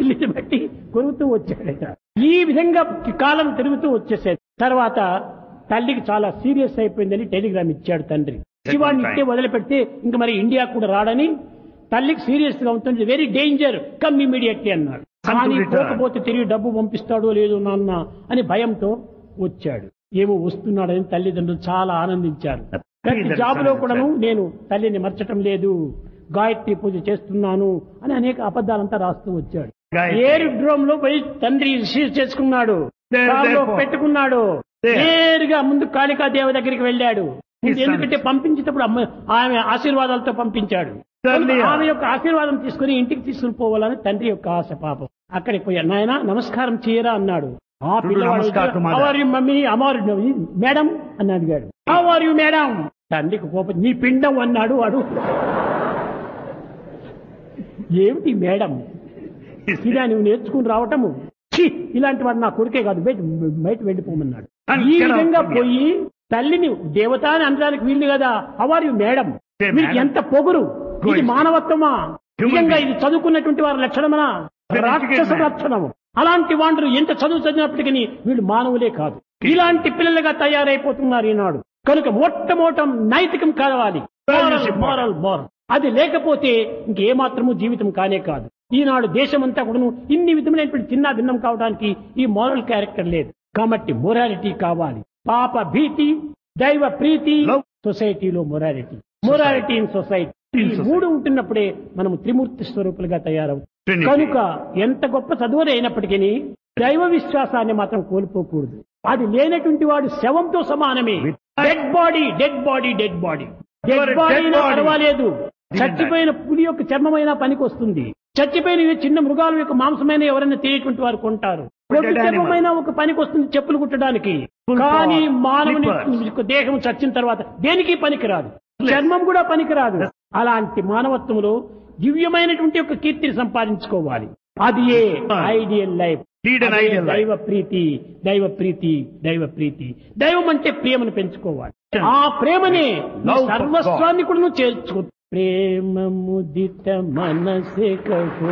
తల్లిని బట్టి కొరుకుతూ వచ్చాడట ఈ విధంగా కాలం తిరుగుతూ వచ్చేసేది తర్వాత తల్లికి చాలా సీరియస్ అయిపోయిందని టెలిగ్రామ్ ఇచ్చాడు తండ్రి శివాన్ని ఇట్టే వదిలిపెడితే ఇంక మరి ఇండియా కూడా రాడని తల్లికి సీరియస్ గా ఉంటుంది వెరీ డేంజర్ కమ్ ఇమీడియట్లీ అన్నాడు కానీ పోకపోతే తిరిగి డబ్బు పంపిస్తాడో లేదో నాన్న అని భయంతో వచ్చాడు ఏమో వస్తున్నాడని తల్లిదండ్రులు చాలా ఆనందించారు ప్రతి జాబ్ లో కూడాను నేను తల్లిని మర్చటం లేదు గాయత్రి పూజ చేస్తున్నాను అని అనేక అబద్ధాలంతా రాస్తూ వచ్చాడు గాయత్రి. ఏరుడ్రోమ్ లో పోయి తండ్రి రిసీవ్ చేసుకున్నాడు There, కారులో therefore. పెట్టుకున్నాడు There. నేరుగా ముందు కాళికా దేవ దగ్గరికి వెళ్ళాడు His ఎందుకంటే పంపించేటప్పుడు అమ్మ ఆమె ఆశీర్వాదాలతో పంపించాడు Certainly. కనుక ఆమె యొక్క ఆశీర్వాదం తీసుకుని ఇంటికి తీసుకుని పోవాలని తండ్రి యొక్క ఆశ పాపం అక్కడికి పోయాడు నాయన నమస్కారం చేయరా అన్నాడు ఆ To do పిల్లవాడు namaskar to mother. "How are you, mummy అమారు మేడం అని అడిగాడు హౌ ఆర్ యు మేడం తండ్రికి కోపం నీ పిండం అన్నాడు వాడు ఏమిటి మేడం ఇలా నువ్వు నేర్చుకుని రావటము ఛీ, ఇలాంటి వాడు నా కొడుకే కాదు బయట బయట వెళ్ళిపోమన్నాడు And ఈ get out విధంగా from here. పోయి తల్లిని దేవత అని అనడానికి వీళ్ళు కదా అవర్ యు మేడం Say, వీరికి madam. ఎంత పొగురు Go ఇది easy. మానవత్వమా Human నిజంగా being. ఇది చదువుకున్నటువంటి వారి లక్షణమనా Then రాక్షస educate man. లక్షణము అలాంటి వాళ్ళు ఎంత చదువు చదివినప్పటికీ వీళ్ళు మానవులే కాదు ఇలాంటి పిల్లలుగా తయారైపోతున్నారు ఈనాడు కనుక మొట్టమొదట నైతికం కావాలి Values important. మోరల్ మోరల్ అది లేకపోతే ఇంకేమాత్రము జీవితం కానే కాదు ఈనాడు దేశమంతా కూడాను ఇన్ని విధములైనటువంటి చిన్న భిన్నం కావడానికి ఈ మోరల్ క్యారెక్టర్ లేదు కాబట్టి మొరాలిటీ కావాలి పాప భీతి దైవ ప్రీతి Love. సొసైటీలో మొరాలిటీ మొరాలిటీ ఇన్ సొసైటీ ఈ In society. మూడు ఉంటున్నప్పుడే మనము త్రిమూర్తి స్వరూపులుగా తయారవు Trinity. కనుక ఎంత గొప్ప చదువులు అయినప్పటికీ దైవ విశ్వాసాన్ని మాత్రం కోల్పోకూడదు అది లేనటువంటి వాడు శవంతో సమానమే dead body dead body dead body You are dead a body dead body. పర్వాలేదు Didn't చచ్చిపోయిన పులి యొక్క చర్మమైన పనికి వస్తుంది చచ్చిపోయిన ఈ చిన్న మృగాల యొక్క మాంసమైన ఎవరైనా తెలియటువంటి వారు కొంటారు Dead కొద్ది animal. చర్మమైన ఒక పనికి వస్తుంది చెప్పులు కుట్టడానికి Full కానీ form, మానవుని slippers. యొక్క దేహం చచ్చిన తర్వాత దేనికి పనికిరాదు చర్మం కూడా పనికిరాదు అలాంటి మానవత్వంలో దివ్యమైనటువంటి ఒక కీర్తిని సంపాదించుకోవాలి అది a ideal life Lead an అదే ideal life. దైవ ప్రీతి దైవ ప్రీతి దైవ ప్రీతి దైవం అంటే ప్రేమను పెంచుకోవాలి ఆ ప్రేమనే నీ Love for సర్వస్వాన్ని కూడా నువ్వు చేర్చుకో ప్రేమ ముదిత మనసే కహో